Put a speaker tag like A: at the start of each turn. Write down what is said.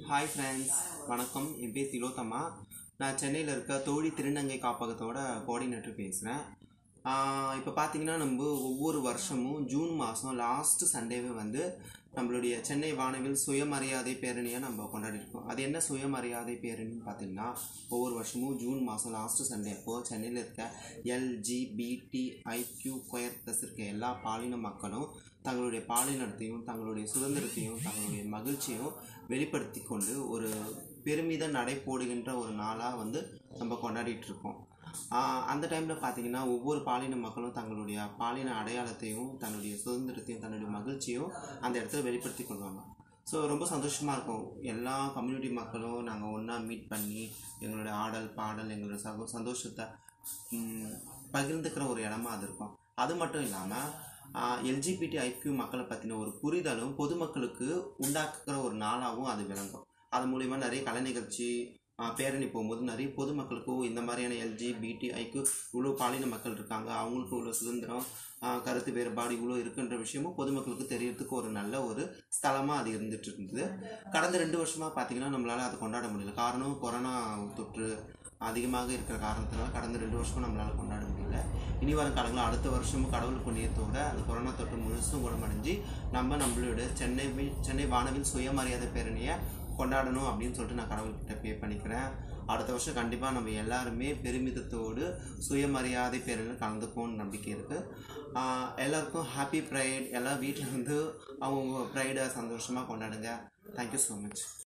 A: hi friends வணக்கம் என் பேர் திலோத்தமா நான் சென்னையில் இருக்க தோழி திருநங்கை காப்பகத்தோட கோஆர்டினேட்டர் பேசுகிறேன் இப்போ பார்த்தீங்கன்னா நம்ம ஒவ்வொரு வருஷமும் ஜூன் மாதம் லாஸ்ட் சண்டேவே வந்து நம்மளுடைய சென்னை வானவில் சுயமரியாதை பேரணியை நம்ம கொண்டாடிருக்கோம் அது என்ன சுயமரியாதை பேரணின்னு பார்த்தீங்கன்னா ஒவ்வொரு வருஷமும் ஜூன் மாதம் லாஸ்ட் சண்டே அப்போது சென்னையில் இருக்க எல்ஜிபிடி ஐக்யூ கொயர் ப்ளஸ் இருக்க எல்லா பாலின மக்களும் தங்களுடைய பாலினத்தையும் தங்களுடைய சுதந்திரத்தையும் தங்களுடைய மகிழ்ச்சியும் வெளிப்படுத்தி கொண்டு ஒரு பெருமித நடை போடுகின்ற ஒரு நாளாக வந்து நம்ம கொண்டாடிட்டு இருக்கோம் ஆஹ் அந்த டைமில் பார்த்தீங்கன்னா ஒவ்வொரு பாலின மக்களும் தங்களுடைய பாலின அடையாளத்தையும் தன்னுடைய சுதந்திரத்தையும் தன்னுடைய மகிழ்ச்சியும் அந்த இடத்துல வெளிப்படுத்தி கொள்வாங்க ஸோ ரொம்ப சந்தோஷமாக இருக்கும் எல்லா கம்யூனிட்டி மக்களும் நாங்கள் ஒன்றா மீட் பண்ணி எங்களுடைய ஆடல் பாடல் எங்களுடைய சகோ சந்தோஷத்தை ம், பகிர்ந்துக்கிற ஒரு இடமா அது இருக்கும் அது மட்டும் இல்லாமல் எல்ஜிபிடி ஐக்யூ மக்களை பற்றின ஒரு புரிதலும் பொதுமக்களுக்கு உண்டாக்குற ஒரு நாளாகவும் அது விளங்கும் அது மூலிமா நிறைய கலை நிகழ்ச்சி ஆஹ் பேரணி போகும்போது நிறைய பொதுமக்களுக்கும் இந்த மாதிரியான எல்ஜிபிடி ஐக்கு இவ்வளோ பாலின மக்கள் இருக்காங்க அவங்களுக்கு இவ்வளோ சுதந்திரம் ஆஹ் கருத்து வேறுபாடு இவ்வளோ இருக்குன்ற விஷயமும் பொதுமக்களுக்கு தெரியறதுக்கு ஒரு நல்ல ஒரு ஸ்தலமாக அது இருந்துட்டு இருந்தது கடந்த ரெண்டு வருஷமாக பார்த்தீங்கன்னா நம்மளால் அதை கொண்டாட முடியல காரணம் கொரோனா தொற்று அதிகமாக இருக்கிற காரணத்தினால கடந்த ரெண்டு வருஷமும் நம்மளால் கொண்டாட முடியல இனி வரும் காலங்களில் அடுத்த வருஷமும் கடவுள் புண்ணியத்தோட அந்த கொரோனா தொற்று முழுசும் குணமடைஞ்சு நம்ம நம்மளோட சென்னை வி- சென்னை வானவில் சுயமரியாதை பேரணியை கொண்டாடணும் அப்படின்னு சொல்லிட்டு நான் கடவுள்கிட்ட பே பண்ணிக்கிறேன் அடுத்த வருஷம் கண்டிப்பாக நம்ம எல்லாருமே பெருமிதத்தோடு சுயமரியாதை பேரணியில் கலந்துக்குவோம்னு நம்பிக்கை இருக்குது எல்லாருக்கும் ஹாப்பி ப்ரைட் எல்லா வீட்டில் வந்து அவங்க ப்ரைடை சந்தோஷமாக கொண்டாடுங்க தேங்க்யூ ஸோ மச்